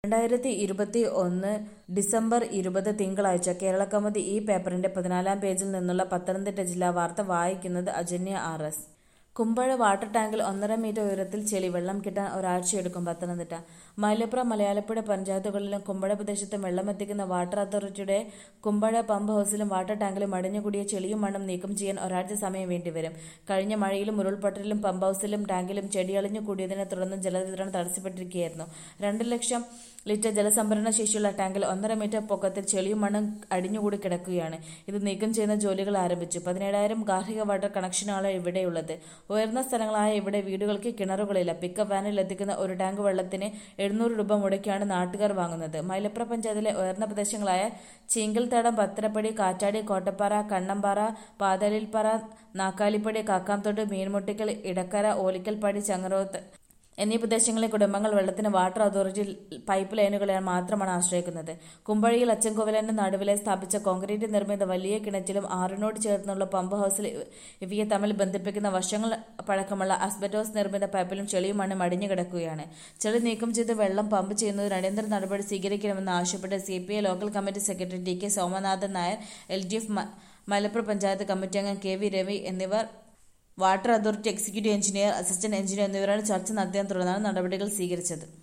രണ്ടായിരത്തി ഇരുപത്തി ഒന്ന് ഡിസംബർ ഇരുപത് തിങ്കളാഴ്ച കേരളകൗമുദി ഈ പേപ്പറിന്റെ പതിനാലാം പേജിൽ നിന്നുള്ള പത്തനംതിട്ട ജില്ലാ വാർത്ത വായിക്കുന്നത് Ajanya R S. Kumbazha water ടാങ്കിൽ ഒന്നര മീറ്റർ ഉയരത്തിൽ ചെളി വെള്ളം കിട്ടാൻ ഒരാഴ്ചയെടുക്കും പത്തനംതിട്ട മൈലപ്ര മലയാലപ്പുഴ പഞ്ചായത്തുകളിലും കുമ്പഴ പ്രദേശത്തും വെള്ളമെത്തിക്കുന്ന വാട്ടർ അതോറിറ്റിയുടെ കുമ്പഴ പമ്പ് ഹൗസിലും വാട്ടർ ടാങ്കിലും അടിഞ്ഞുകൂടിയ ചെളിയും മണ്ണും നീക്കം ചെയ്യാൻ ഒരാഴ്ച സമയം വേണ്ടിവരും. കഴിഞ്ഞ മഴയിലും ഉരുൾപൊട്ടലിലും പമ്പ് ഹൗസിലും ടാങ്കിലും ചെടിയളിഞ്ഞു കൂടിയതിനെ തുടർന്ന് ജലവിതരണം തടസ്സപ്പെട്ടിരിക്കുകയായിരുന്നു. രണ്ട് ലക്ഷം ലിറ്റർ ജലസംഭരണ ശേഷിയുള്ള ടാങ്കിൽ ഒന്നര മീറ്റർ പൊക്കത്തിൽ ചെളിയും മണ്ണും അടിഞ്ഞുകൂടി കിടക്കുകയാണ്. ഇത് നീക്കം ചെയ്യുന്ന ജോലികൾ ആരംഭിച്ചു. പതിനേഴായിരം ഗാർഹിക വാട്ടർ കണക്ഷനാണ് ഇവിടെയുള്ളത്. ഉയർന്ന സ്ഥലങ്ങളായ ഇവിടെ വീടുകൾക്ക് കിണറുകളില്ല. പിക്കപ്പ് വാനിൽ എത്തിക്കുന്ന ഒരു ടാങ്ക് വെള്ളത്തിന് എഴുന്നൂറ് രൂപ മുടക്കിയാണ് നാട്ടുകാർ വാങ്ങുന്നത്. മൈലപ്ര പഞ്ചായത്തിലെ ഉയർന്ന പ്രദേശങ്ങളായ ചീങ്കൽത്തടം പത്തരപ്പടി കാറ്റാടി കോട്ടപ്പാറ കണ്ണമ്പാറ പാതാലിൽപ്പാറ നാക്കാലിപ്പടി കാക്കാംതോട് മീൻമുട്ടിക്കൽ ഇടക്കര ഓലിക്കൽപ്പാടി ചങ്ങരോത്ത് എന്നീ പ്രദേശങ്ങളിലെ കുടുംബങ്ങൾ വെള്ളത്തിന് വാട്ടർ അതോറിറ്റി പൈപ്പ് ലൈനുകളെ മാത്രമാണ് ആശ്രയിക്കുന്നത്. കുമ്പഴയിൽ അച്ചൻകോവിലിന്റെ നടുവിലായി സ്ഥാപിച്ച കോൺക്രീറ്റ് നിർമ്മിത വലിയ കിണറ്റിലും ആറിനോട് ചേർന്നുള്ള പമ്പ് ഹൗസിൽ ഇവയെ തമ്മിൽ ബന്ധിപ്പിക്കുന്ന വർഷങ്ങൾ പഴക്കമുള്ള ആസ്ബറ്റോസ് നിർമ്മിത പൈപ്പിലും ചെളിയും മണ്ണും അടിഞ്ഞു കിടക്കുകയാണ്. ചെളി നീക്കം ചെയ്ത് വെള്ളം പമ്പ് ചെയ്യുന്നതിന് അടിയന്തര നടപടി സ്വീകരിക്കണമെന്ന് ആവശ്യപ്പെട്ട് CPI local committee secretary T K Somanathan Nair, LDF Mylapra panchayat committee അംഗം കെ വി രവി എന്നിവർ water authority executive engineer, assistant engineer എന്നിവരോട് ചർച്ച നടത്തിയതിനെ തുടർന്നാണ് നടപടികൾ സ്വീകരിച്ചത്.